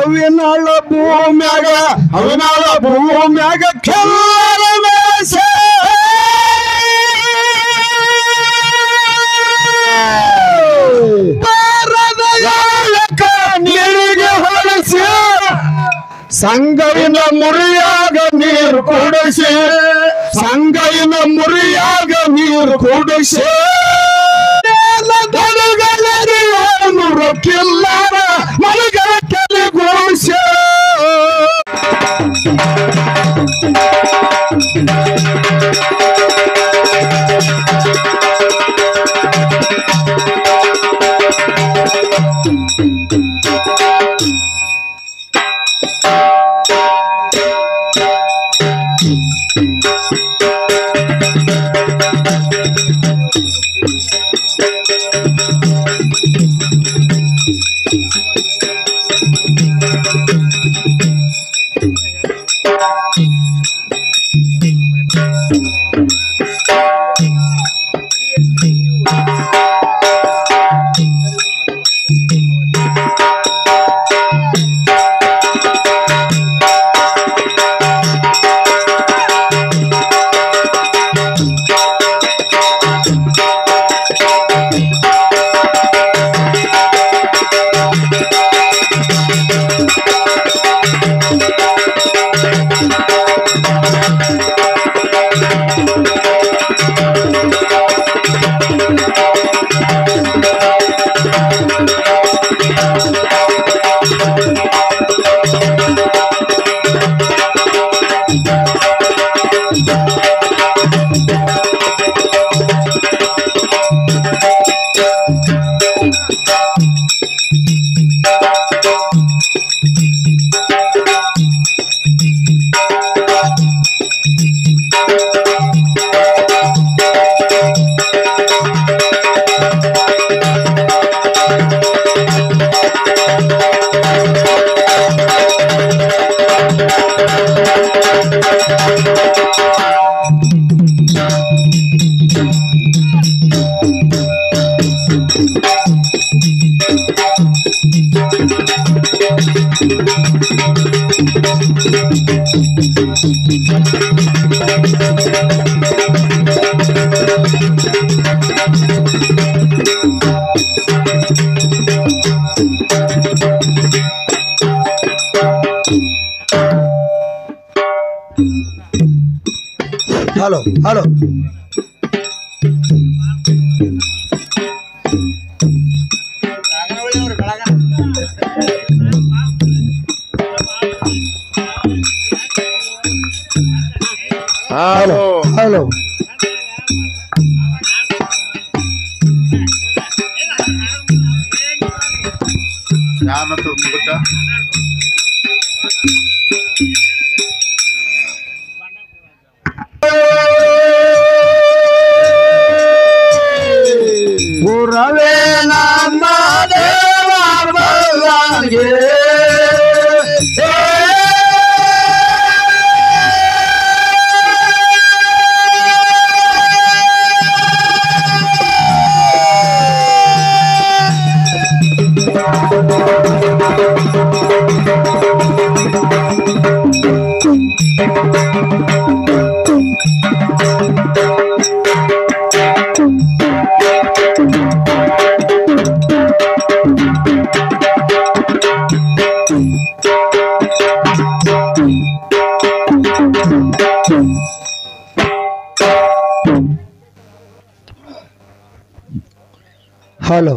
ಅವಿನಾಳ ಭೂಮ್ಯಾಗ ಅವಿನಾಳ ಭೂಮ್ಯಾಗ ಕೆಲ್ಲರ ಮೇಷ ಬಾರದ ಯಾಳಕ ನಿನಗೆ ಹೊಲಸಿ ಸಂಗವಿನ ಮುರಿಯಾಗ ನೀರು ಕುಡಿಸಿ ಸಂಗವಿನ ಮುರಿಯಾಗ ನೀರು ಕುಡಿಸಿ ರೊಕ್ಕಿಲ್ಲಾರ ಮನಗ ಕೆಲಿಗೋಷ ಹಲೋ ಹಲೋ ಹಲೋ ಹಲೋ ಯಾನತ್ತು ಮುಗುಟ ಗುರವೇ ನಮ್ಮ ದೇವ ಬಲ್ಲಾಗೆ ಹಲೋ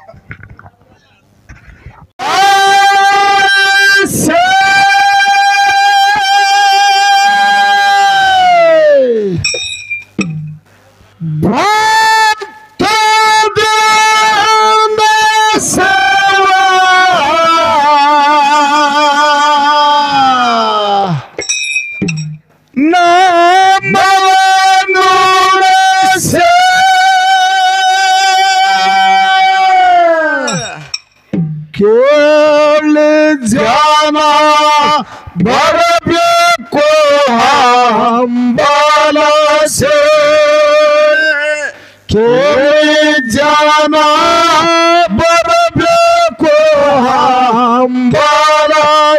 ಕೇಳಿ ಜಾನ ಬರಬೇಕು ಹಂಬಲಸೆ ಕೇಳಿ ಜಾನ ಬರಬೇಕು ಹಂಬಲಸೆ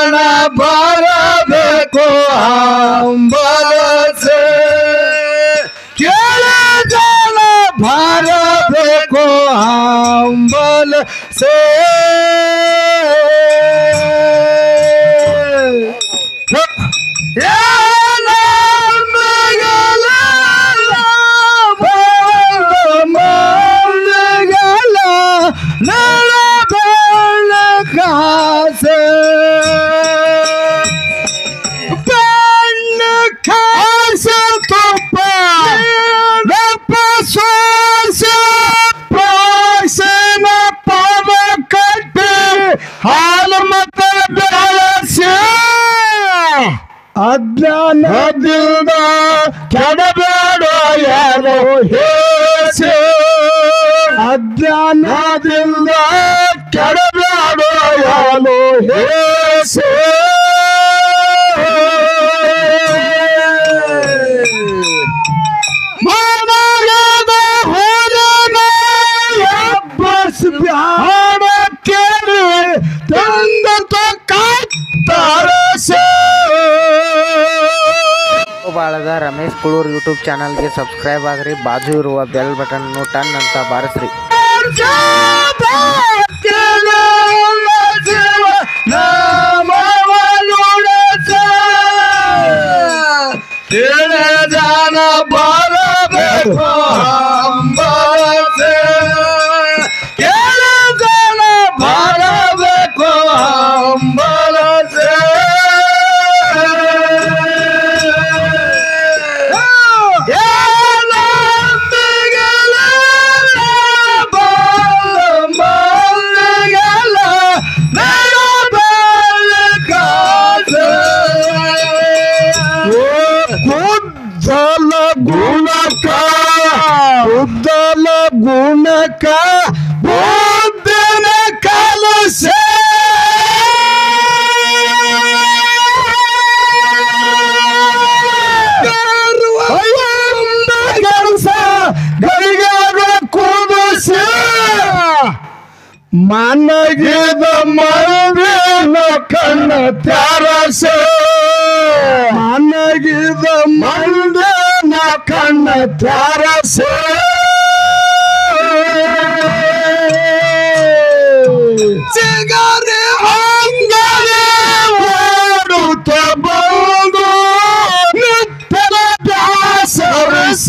ಜನ ಬರಬೇಕು ಹಂಬಲಸೆ ಕೇಳ ಜನ ಬರಬೇಕು ಹಂಬಲಸೆ ಹಾಲು ಮತ್ತೆ ಬೆಳಸಿ ಅಜ್ಞಾನದಿಂದ ಕೆಡಬೇಡ ಯಾರೋ ಹೇಸೆ ಅಜ್ಞಾನದಿಂದ ಕೆಡಬೇಡ ಯಾರೋ ಹೇಸೆ ಮನಗದ ಹೊರನ ಬಸ್ ಬ್ಯಾಡ ಕೇಳಿ ತಂದ ಕಾಯ್ತಾರಸೆ ಬಾಳದ ರಮೇಶ್ ಕುಳೂರ್ ಯೂಟ್ಯೂಬ್ ಚಾನಲ್ಗೆ ಸಬ್ಸ್ಕ್ರೈಬ್ ಆಗ್ರಿ ಬಾಜು ಇರುವ ಬೆಲ್ ಬಟನ್ ಟನ್ ಅಂತ ಬಾರಿಸ್ರಿ ಜನ ಬರಬೇಕು ಹಂಬಲಸೆ ಕೇಳ ಜನ ಬರಬೇಕು ಹಂಬಲಸೆ ಉದ್ದಲ ಗುಣಕ ಉದ್ದಲ ಗುಣಕ ಬುದ್ಧನ ಕಲಸ ಕೆಲಸ ಗರಿಗಾಗ ಕುದಿಸ ಮನಗಿದ ಮಂದಿನ ಕಣ್ಣ ತ್ಯಾರಸ ಮನಗಿದ ಮಂದಿನ ಕಣ್ಣ ತ್ಯಾರಸ ಸಿಗರೆ ಹಂಗರೆ ಓಡುತ್ತ ಬಂದು ನಿತ್ತರ ದಾಸರಸ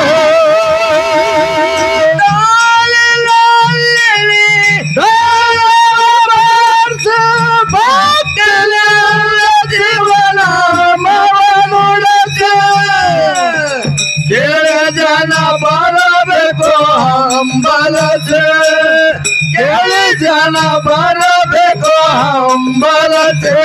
ಜೀವನ ಕೇಳ ಜನ ಬರಬೇಕು ಹಂಬಲಸೆ ಕೇಳಿ ಜನ ಬರಬೇಕು ಹಂಬಲಸೆ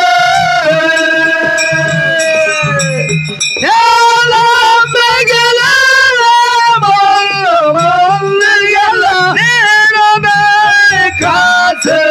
ಎಲ್ಲ ಬೆಗೆಲ ಬಲ್ಲ ಬಲ್ಲಿಗೆಲ್ಲ ನೀನು ಬೇಕಾಸೆ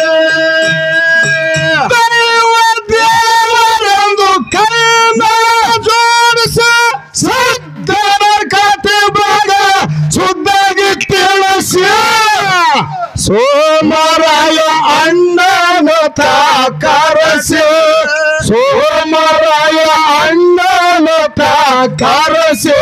ದೈವ ದೇವರೆಂದು ಕೈನ ಜೋಡಿಸ ಸದ್ದರ ಕತೆ ಬಾಗ ಸುದ್ದಾಗಿ ತಿಳಿಸ ಸೋಮರಾಯ ಅಣ್ಣನ ತಾಕರಸಿ ಸೋಮರಾಯ ಅಣ್ಣನ ತಾಕರಸಿ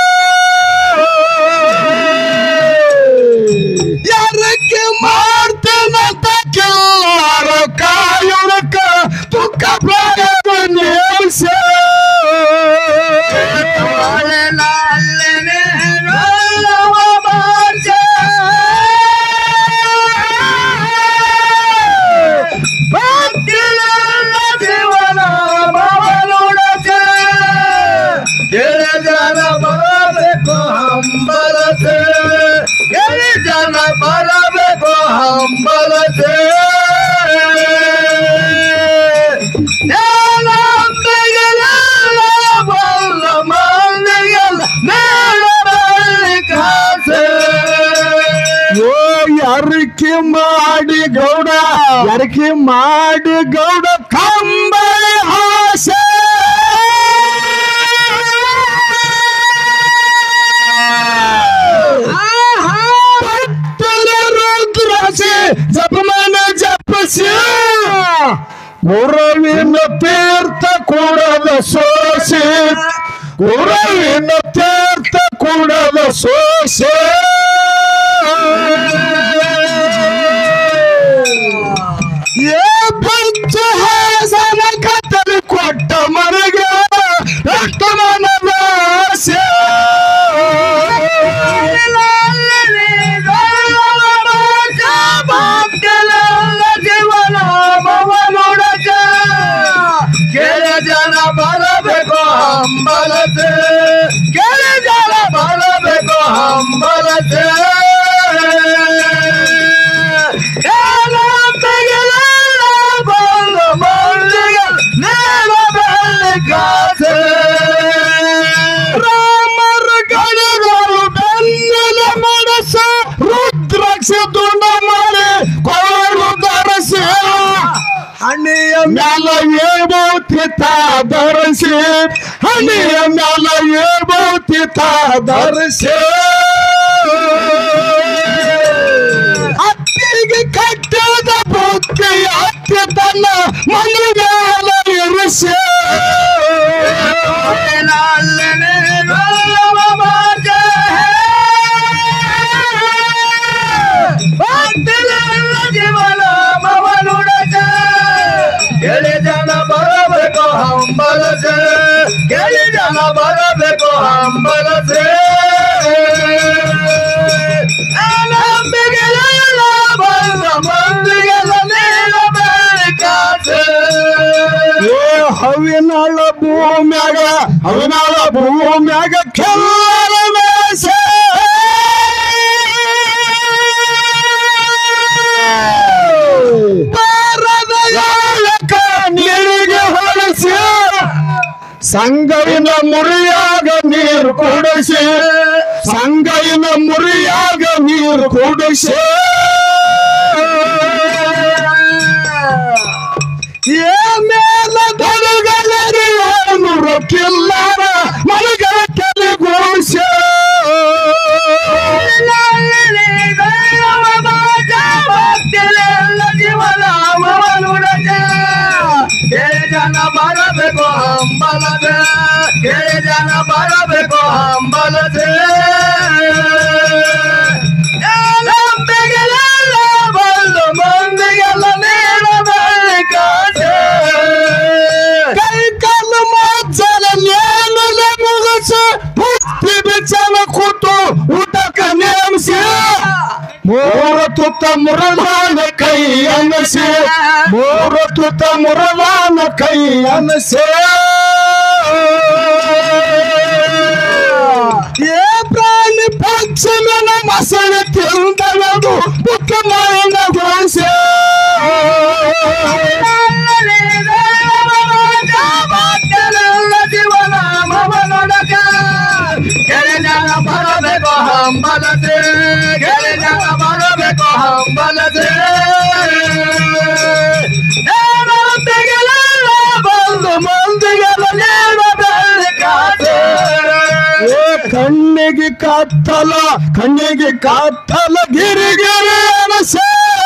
ಯಾರಕ್ಕೆ ಮಾಡ್ತೇನಂತ ಕೆಲ್ಲಾರ ಕಾಯುಳಕ ತುಕ್ಕ ಪ್ರಾಯದ ನೇಮಿಸ ಜೀವನ ಜನ ಬರಬೇಕು ಹಂಬಲಸೆ ಎಳಿ ಜನ ಬರಬೇಕು ಹಂಬಲಸೆ ಎಲ್ಲ ಅಂಬಿಗೆಲ್ಲ ಬಲ್ಲ ಮಂದಿಗೆಲ್ಲ ಮೇಳಬಳ್ಳಿ ಕಾಸೆ ಓ ಅರಿಕೆ ಮಾಡಿ ಗೌಡ ಅರಿಕೆ ಮಾಡಿ ಗೌಡ ಕಂಬಳಿ ಆಸೆ ಪಟ್ಟಣ ರುದ್ರಾಸೆ ಜಪಮಾನ ಜಪಸಿ ಗುರುವಿನ ತೀರ್ಥ ಕೂಡದ ಸೋಸೆ ಗುರುವಿನ ತೀರ್ಥ ಕೂಡದ ಸೋಸೆ ಏ ಪಂಚ ಹಾಸನ ಕತ್ತಲು ಕೊಟ್ಟ ಮನೆಗೆ ರಕ್ತಮಾನದ ಆಸೆ. ಜನ ಬರಬೇಕು ಹಂಬಲಸೆ ಕೆಳ ಜನ ಬರಬೇಕು ಹಂಬಲಸೆ ಬಂದು ಮಲ್ಲಿಗೆ ನೀಲ ಬೆಳ್ಳಿ ಕಾಸೆ ರಾಮರ ಗಣಗಳು ಬೆನ್ನೆಲ ಮನಸ ರುದ್ರಾಕ್ಷ ದುಂಡ ಮಾಡಿ ಕೊಳಲು ಧರಿಸಿ ಹಣ್ಣಿಯ ಮ್ಯಾಲ ಏಬೌತಿ ಧರಿಸಿ ಹಣ್ಣಿಯ ಮ್ಯಾಲ ಏಬೌತಿ ಧರಿಸಿ ಅತ್ತಿಗೆ ಕಟ್ಟದ ಬುತ್ತಿ ಅತ್ತಿ ತನ್ನ ಮನೆ ಮ್ಯಾಲ ಇರಿಸಿ ಜನ ಬರಬೇಕು ಹಂಬಲಸೆ ಗೆಳಿ ಜನ ಬರಬೇಕು ಹಂಬಲಸೆ ನಂಬಿಗೆಲ್ಲ ಬಂದ ಮಂದಿಗೆಲ್ಲ ನೀಲ ಬೇಕಾಸೆ ಏ ಹವಿನಾಳ ಭೂಮ್ಯಾಗ ಹವಿನಾಳ ಭೂಮ್ಯಾಗ ಕೆಲ್ಲರ ಮೇಸ ಬಾರದ ಯಾಳಕ ನೀರಿಗೆ ಹೊಳಸಿ ಸಂಗವಿನ ಮುರಿಯಾಗ ನೀರು ಕುಡಿಸಿ ಸಂಗವಿನ ಮುರಿಯಾಗ ನೀರು ಕುಡಿಸಿ ಏ ಮೇಲ ದಡಗಲರಿಯನ್ನು ರೊಕ್ಕಿಲ್ಲಾರ ಮನಗ ಕೆಲಿಗೋಶ ಜನ ಬರಬೇಕು ಹಂಬಲದೆ ಜನ ಬರಬೇಕು ಹಂಬಲದೆ ನಂಬಿಗೆಲ್ಲ ಬಂದು ಮಂದಿಗೆಲ್ಲ ನೀಡಬೇಕಾದೆ ಕೈ ಕಾಲು ಮಾಚಲ ನೇನಲ ಮುಗಸ ಹುಟ್ಟಿ ಬಿಚ್ಚಲ ಕೂತು ಊಟಕ ನೇಮಿಸಿ ಮೂರ ತುತ್ತ ಮುರದಾನ ಕೈ ಅನ್ನಸಿ ಮೂರ ತುತ್ತ ಮುರದಾನ ಕೈ ಅನ್ನಸಿ ಏ ಪ್ರಾಣಿ ಪಕ್ಷಿನ ಮಸಳೆ ತಿಂದಳದು ಬುಕ್ಕ ಮಾಯನ ಗೋಸೆ ಬರಬೇಕು ಹಂಬಲದೆ ಗೆಳೆ ಜನ ಬರಬೇಕು ಹಂಬಲದೆ ಬಂದು ಮಂದಿಗೆಲ್ಲ ನೀಡಬೇಕಾದೆ ಏ ಕಣ್ಣಿಗೆ ಕತ್ತಲ ಕಣ್ಣಿಗೆ ಕತ್ತಲ ಗಿರಿಗಿರಿ ಅನಸೆ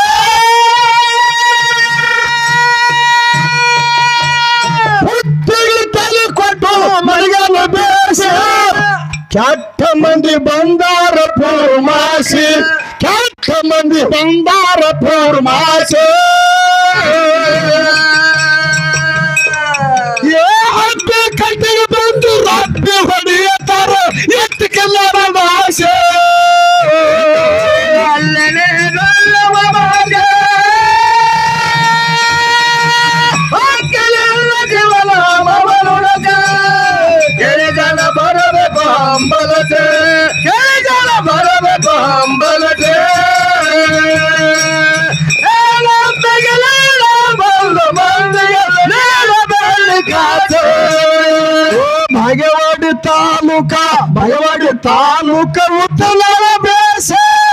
ಹುಟ್ಟಿಗೆ ತಲೆ ಕೊಟ್ಟು ಮರಿಗಲ ಬೇಸ ಕೆಟ್ಟ ಮಂದಿ ಬಂದಾರ ಪೂರ್ಮಾಸಿ ಕೆಟ್ಟ ಮಂದಿ ಬಂದಾರ ಪೂರ್ಮಾಸಿ ಏ ಹಬ್ಬಿ ಕಟ್ಟಿಗೆ ಬಂದು ರಬ್ಬಿ ಹೊಡೆಯತಾರ ಎತ್ತು ಕೆಲ್ಲರ ಆಸೆ ಅಲ್ಲನೆ ಗಲ್ಲವ ಮಾರ್ಗ. ಹಕ್ಕಿಲಿಲ್ಲ ಜೀವನ ಮವನೊಳಗ. ಕೆಳಿ ಜನ ಬರಬೇಕು ಹಂಬಲತೆ ಕೆಳಿ ಜನ ಬರಬೇಕು ಹಂಬಲತೆ ಏನಂತೆಗಿಲಿಲ್ಲ ಬಂದು ಮಂದಿಗೆಲ್ಲ ನೀಡಬೇಕಾದೆ. ಓ ಭಾಗ್ಯವಾಡಿ ತಾಲೂಕ ಭಾಗ್ಯವಾಡಿ ತಾಲೂಕ ಉತ್ತಲರ ಬೇಸ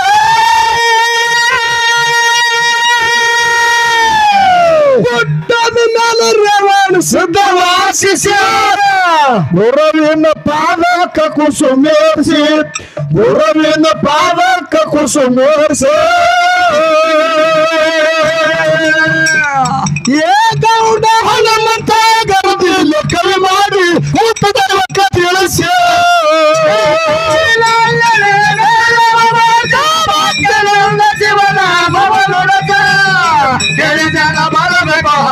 ಗುಡ್ಡದ ಮೇಲೆ ರೇವಣ ಸಿದ್ಧವಾಸಿಸ ಗುರುವಿನ ಪಾದಕ ಕುಸುಮೇರಿಸಿ ಗುರುವಿನ ಪಾದಕ ಕುಸುಮೇರಿಸಿ ಏ ಗೌಡ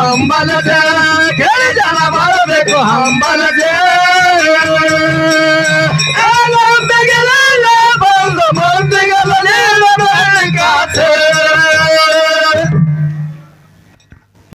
ಹಂಬಲಸೆ ಕೇಳಿ ಜನ ಬರಬೇಕು ಹಂಬಲಸೆ